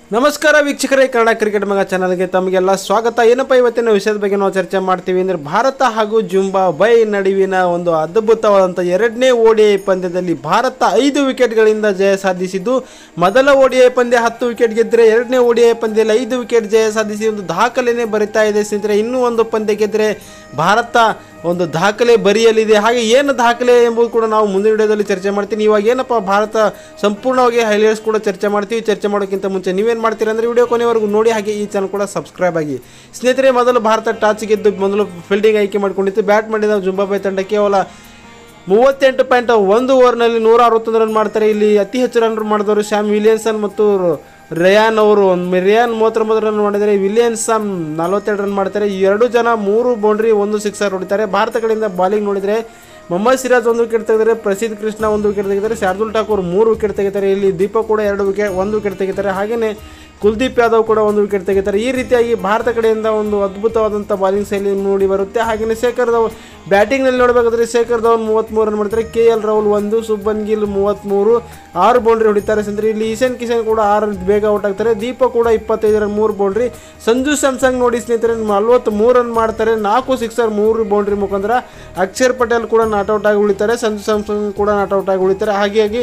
ನಮಸ್ಕಾರ ವೀಕ್ಷಕರೇ ಕನ್ನಡ ಕ್ರಿಕೆಟ್ ಮಗ ಚಾನಲ್ಗೆ ತಮಗೆಲ್ಲ ಸ್ವಾಗತ ಏನಪ್ಪ ಇವತ್ತಿನ ವಿಷಯದ ಬಗ್ಗೆ ನಾವು ಚರ್ಚೆ ಮಾಡ್ತೀವಿ ಅಂದರೆ ಭಾರತ ಹಾಗೂ ಜುಂಬಾಬೈ ನಡುವಿನ ಒಂದು ಅದ್ಭುತವಾದಂಥ ಎರಡನೇ ಓಡಿಐ ಪಂದ್ಯದಲ್ಲಿ ಭಾರತ ಐದು ವಿಕೆಟ್ಗಳಿಂದ ಜಯ ಸಾಧಿಸಿದ್ದು ಮೊದಲ ಓಡಿಐ ಪಂದ್ಯ ಹತ್ತು ವಿಕೆಟ್ ಗೆದ್ದರೆ ಎರಡನೇ ಓಡಿಐ ಪಂದ್ಯದಲ್ಲಿ ಐದು ವಿಕೆಟ್ ಜಯ ಸಾಧಿಸಿ ಒಂದು ದಾಖಲೆನೇ ಬರಿತಾ ಇದೆ ಸ್ನೇಹಿತರೆ ಇನ್ನೂ ಒಂದು ಪಂದ್ಯ ಗೆದ್ದರೆ ಭಾರತ ಒಂದು ದಾಖಲೆ ಬರೆಯಲಿದೆ ಹಾಗೆ ಏನು ದಾಖಲೆ ಎಂಬುದು ಕೂಡ ನಾವು ಮುಂದಿನ ವಿಡಿಯೋದಲ್ಲಿ ಚರ್ಚೆ ಮಾಡ್ತೀನಿ ಇವಾಗ ಏನಪ್ಪ ಭಾರತ ಸಂಪೂರ್ಣವಾಗಿ ಹೈಲೈಟ್ಸ್ ಕೂಡ ಚರ್ಚೆ ಮಾಡ್ತೀವಿ ಚರ್ಚೆ ಮಾಡೋಕ್ಕಿಂತ ಮುಂಚೆ ನೀವೇನು ಮಾಡ್ತೀರಾ ಅಂದರೆ ವಿಡಿಯೋ ಕೊನೆವರೆಗೂ ನೋಡಿ ಹಾಗೆ ಈ ಚಾನಲ್ ಕೂಡ ಸಬ್ಸ್ಕ್ರೈಬ್ ಆಗಿ ಸ್ನೇಹಿತರೆ ಮೊದಲು ಭಾರತ ಟಾಚ್ ಗೆದ್ದು ಮೊದಲು ಫೀಲ್ಡಿಂಗ್ ಆಯ್ಕೆ ಮಾಡ್ಕೊಂಡಿತ್ತು ಬ್ಯಾಟ್ ಮಾಡಿದ ಜುಂಬಾಬೈ ತಂಡ ಕೇವಲ ಮೂವತ್ತೆಂಟು ಪಾಯಿಂಟ್ ಒಂದು ಓವರ್ನಲ್ಲಿ ನೂರ ಅರವತ್ತೊಂದು ರನ್ ಮಾಡ್ತಾರೆ ಇಲ್ಲಿ ಅತಿ ಹೆಚ್ಚು ರನ್ ಮಾಡಿದವರು ಶ್ಯಾಮ್ ವಿಲಿಯನ್ಸನ್ ಮತ್ತು ರೇಯಾನ್ ಅವರು ಒಂದು ರೇಯಾನ್ ಮೂವತ್ತೊಂಬತ್ತು ರನ್ ಮಾಡಿದರೆ ವಿಲಿಯನ್ಸನ್ ನಲವತ್ತೆರಡು ರನ್ ಮಾಡ್ತಾರೆ ಈ ಎರಡು ಜನ ಮೂರು ಬೌಂಡ್ರಿ ಒಂದು ಸಿಕ್ಸರ್ ಹೊಡಿತಾರೆ ಭಾರತ ಕಡೆಯಿಂದ ಬಾಲಿಂಗ್ ನೋಡಿದರೆ ಮೊಹಮ್ಮದ್ ಸಿರಾಜ್ ಒಂದು ವಿಕೆಟ್ ತೆಗೆದರೆ ಪ್ರಸಿದ್ಧ ಕೃಷ್ಣ ಒಂದು ವಿಕೆಟ್ ತೆಗಿತಾರೆ ಶಾರ್ದುಲ್ ಠಾಕೂರ್ ಮೂರು ವಿಕೆಟ್ ತೆಗಿತಾರೆ ಇಲ್ಲಿ ದೀಪಕ್ ಕೂಡ ಎರಡು ವಿಕೆಟ್ ಒಂದು ವಿಕೆಟ್ ತೆಗಿತಾರೆ ಹಾಗೆಯೇ ಕುಲ್ದೀಪ್ ಯಾದವ್ ಕೂಡ ಒಂದು ವಿಕೆಟ್ ತೆಗಿತಾರೆ ಈ ರೀತಿಯಾಗಿ ಭಾರತ ಕಡೆಯಿಂದ ಒಂದು ಅದ್ಭುತವಾದಂಥ ಬಾಲಿಂಗ್ ಶೈಲಿ ನೋಡಿ ಬರುತ್ತೆ ಹಾಗೆಯೇ ಶೇಖರ್ ಧವನ್ ಬ್ಯಾಟಿಂಗ್ನಲ್ಲಿ ನೋಡಬೇಕಾದ್ರೆ ಶೇಖರ್ ಧವನ್ ಮೂವತ್ತ್ಮೂರು ರನ್ ಮಾಡ್ತಾರೆ ಕೆ ಎಲ್ ರಾಹುಲ್ ಒಂದು ಸುಬ್ಬನ್ ಗಿಲ್ ಮೂವತ್ತ್ಮೂರು ಆರು ಬೌಂಡ್ರಿ ಹೊಡಿತಾರೆ ಸಂದ್ರೆ ಇಲ್ಲಿ ಈಶಾನ್ ಕಿಶನ್ ಕೂಡ ಆರು ಬೇಗ ಔಟ್ ಆಗ್ತಾರೆ ದೀಪಕ್ ಕೂಡ ಇಪ್ಪತ್ತೈದು ರನ್ ಮೂರು ಬೌಂಡ್ರಿ ಸಂಜು ಸ್ಯಾಮ್ಸಂಗ್ ನೋಡಿ ಸ್ನೇಹಿತರೆ ನಲ್ವತ್ತ್ಮೂರು ರನ್ ಮಾಡ್ತಾರೆ ನಾಲ್ಕು ಸಿಕ್ಸರ್ ಮೂರು ಬೌಂಡ್ರಿ ಮುಖಾಂತರ ಅಕ್ಷರ್ ಪಟೇಲ್ ಕೂಡ ನಾಟ್ಔಟ್ ಆಗಿ ಉಳಿತಾರೆ ಸಂಜು ಸ್ಯಾಮ್ಸಂಗ್ ಕೂಡ ನಾಟ್ಔಟ್ ಆಗಿ ಉಳಿತಾರೆ ಹಾಗಾಗಿ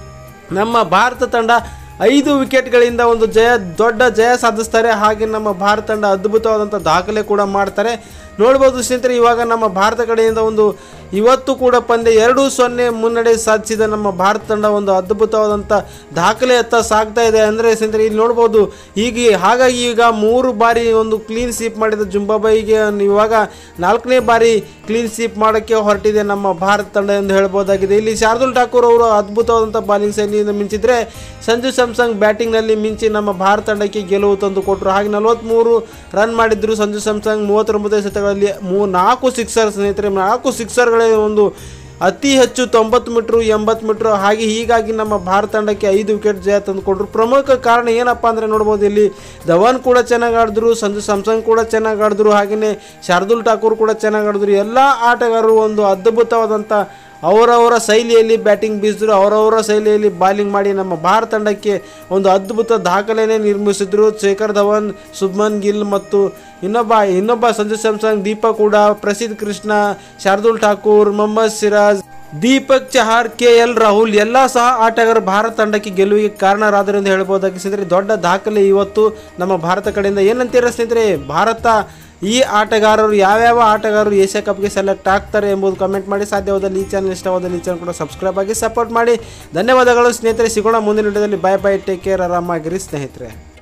ನಮ್ಮ ಭಾರತ ತಂಡ ಐದು ವಿಕೆಟ್ಗಳಿಂದ ಒಂದು ಜಯ ದೊಡ್ಡ ಜಯ ಸಾಧಿಸ್ತಾರೆ ಹಾಗೆ ನಮ್ಮ ಭಾರತ ತಂಡ ಅದ್ಭುತವಾದಂಥ ದಾಖಲೆ ಕೂಡ ಮಾಡ್ತಾರೆ ನೋಡ್ಬೋದು ಸ್ನೇಹಿತರೆ ಇವಾಗ ನಮ್ಮ ಭಾರತ ಕಡೆಯಿಂದ ಒಂದು ಇವತ್ತು ಕೂಡ ಪಂದ್ಯ ಎರಡು ಸೊನ್ನೆ ಮುನ್ನಡೆ ಸಾಧಿಸಿದ ನಮ್ಮ ಭಾರತ ತಂಡ ಒಂದು ಅದ್ಭುತವಾದಂಥ ದಾಖಲೆ ಹತ್ತ ಸಾಗ್ತಾ ಇದೆ ಅಂದರೆ ಸ್ನೇಹಿತರೆ ಇಲ್ಲಿ ನೋಡ್ಬೋದು ಹೀಗೆ ಹಾಗಾಗಿ ಈಗ ಮೂರು ಬಾರಿ ಒಂದು ಕ್ಲೀನ್ ಸ್ವೀಪ್ ಮಾಡಿದ ಜುಂಬಾಬೈಗೆ ಇವಾಗ ನಾಲ್ಕನೇ ಬಾರಿ ಕ್ಲೀನ್ ಸ್ವೀಪ್ ಮಾಡೋಕ್ಕೆ ಹೊರಟಿದೆ ನಮ್ಮ ಭಾರತ ತಂಡ ಎಂದು ಹೇಳ್ಬೋದಾಗಿದೆ ಇಲ್ಲಿ ಶಾರ್ದುಲ್ ಠಾಕೂರ್ ಅವರು ಅದ್ಭುತವಾದಂಥ ಬಾಲಿಂಗ್ ಶೈಲಿಯಿಂದ ಮಿಂಚಿದ್ರೆ ಸಂಜು ಸ್ಯಾಮ್ಸಂಗ್ ಬ್ಯಾಟಿಂಗ್ನಲ್ಲಿ ಮಿಂಚಿ ನಮ್ಮ ಭಾರತ ತಂಡಕ್ಕೆ ಗೆಲುವು ತಂದು ಕೊಟ್ಟರು ಹಾಗೆ ನಲವತ್ತ್ಮೂರು ರನ್ ಮಾಡಿದ್ರು ಸಂಜು ಸ್ಯಾಮ್ಸಂಗ್ ಮೂವತ್ತೊಂಬತ್ತು ಎಸೆತಗಳಲ್ಲಿ ಮೂ ನಾಲ್ಕು ಸಿಕ್ಸರ್ ಸ್ನೇಹಿತರೆ ನಾಲ್ಕು ಸಿಕ್ಸರ್ಗಳೇ ಒಂದು ಅತಿ ಹೆಚ್ಚು ತೊಂಬತ್ತು ಮೀಟ್ರು ಎಂಬತ್ತು ಮೀಟ್ರು ಹಾಗೆ ಹೀಗಾಗಿ ನಮ್ಮ ಭಾರತ ತಂಡಕ್ಕೆ ಐದು ವಿಕೆಟ್ ಜಯ ತಂದುಕೊಟ್ರು ಪ್ರಮುಖ ಕಾರಣ ಏನಪ್ಪ ಅಂದರೆ ನೋಡ್ಬೋದು ಇಲ್ಲಿ ಧವನ್ ಕೂಡ ಚೆನ್ನಾಗಿ ಆಡಿದ್ರು ಸಂಜು ಸ್ಯಾಮ್ಸಂಗ್ ಕೂಡ ಚೆನ್ನಾಗಿ ಆಡಿದ್ರು ಹಾಗೆಯೇ ಶಾರ್ದುಲ್ ಠಾಕೂರ್ ಕೂಡ ಚೆನ್ನಾಗಿ ಆಡಿದ್ರು ಎಲ್ಲ ಆಟಗಾರರು ಒಂದು ಅದ್ಭುತವಾದಂಥ ಅವರವರ ಶೈಲಿಯಲ್ಲಿ ಬ್ಯಾಟಿಂಗ್ ಬೀಸಿದ್ರು ಅವರವರ ಶೈಲಿಯಲ್ಲಿ ಬಾಲಿಂಗ್ ಮಾಡಿ ನಮ್ಮ ಭಾರತ ತಂಡಕ್ಕೆ ಒಂದು ಅದ್ಭುತ ದಾಖಲೆನೇ ನಿರ್ಮಿಸಿದ್ರು ಶೇಖರ್ ಧವನ್ ಸುಬ್ಮನ್ ಗಿಲ್ ಮತ್ತು ಇನ್ನೊಬ್ಬ ಇನ್ನೊಬ್ಬ ಸಂಜು ಸ್ಯಾಮ್ಸಂಗ್ ದೀಪಕ್ ಕೂಡ ಪ್ರಸಿದ್ಧ ಕೃಷ್ಣ ಶಾರ್ದುಲ್ ಠಾಕೂರ್ ಮೊಹಮ್ಮದ್ ಸಿರಾಜ್ ದೀಪಕ್ ಚಹಾರ್ ಕೆ ಎಲ್ ರಾಹುಲ್ ಎಲ್ಲ ಸಹ ಆಟಗಾರರು ಭಾರತ ತಂಡಕ್ಕೆ ಗೆಲುವಿಗೆ ಕಾರಣರಾದರು ಎಂದು ಹೇಳ್ಬೋದಾಗಿ ಸ್ನೇಹಿತರೆ ದೊಡ್ಡ ದಾಖಲೆ ಇವತ್ತು ನಮ್ಮ ಭಾರತ ಕಡೆಯಿಂದ ಏನಂತೀರ ಸ್ನೇಹಿತರೆ ಭಾರತ ಈ ಆಟಗಾರರು ಯಾವ್ಯಾವ ಆಟಗಾರರು ಏಷ್ಯಾ ಕಪ್ಗೆ ಸೆಲೆಕ್ಟ್ ಆಗ್ತಾರೆ ಎಂಬುದು ಕಮೆಂಟ್ ಮಾಡಿ ಸಾಧ್ಯವಾದಲ್ಲಿ ಈ ಚಾನಲ್ ಇಷ್ಟವಾದಲ್ಲಿ ಈ ಚಾನಲ್ ಕೂಡ ಸಬ್ಸ್ಕ್ರೈಬ್ ಆಗಿ ಸಪೋರ್ಟ್ ಮಾಡಿ ಧನ್ಯವಾದಗಳು ಸ್ನೇಹಿತರೆ ಸಿಗೋಣ ಮುಂದಿನ ವಿಡಿಯೋದಲ್ಲಿ ಬೈ ಬೈ ಟೇಕ್ ಕೇರ್ ಆರಾಮಾಗಿರಿ ಸ್ನೇಹಿತರೆ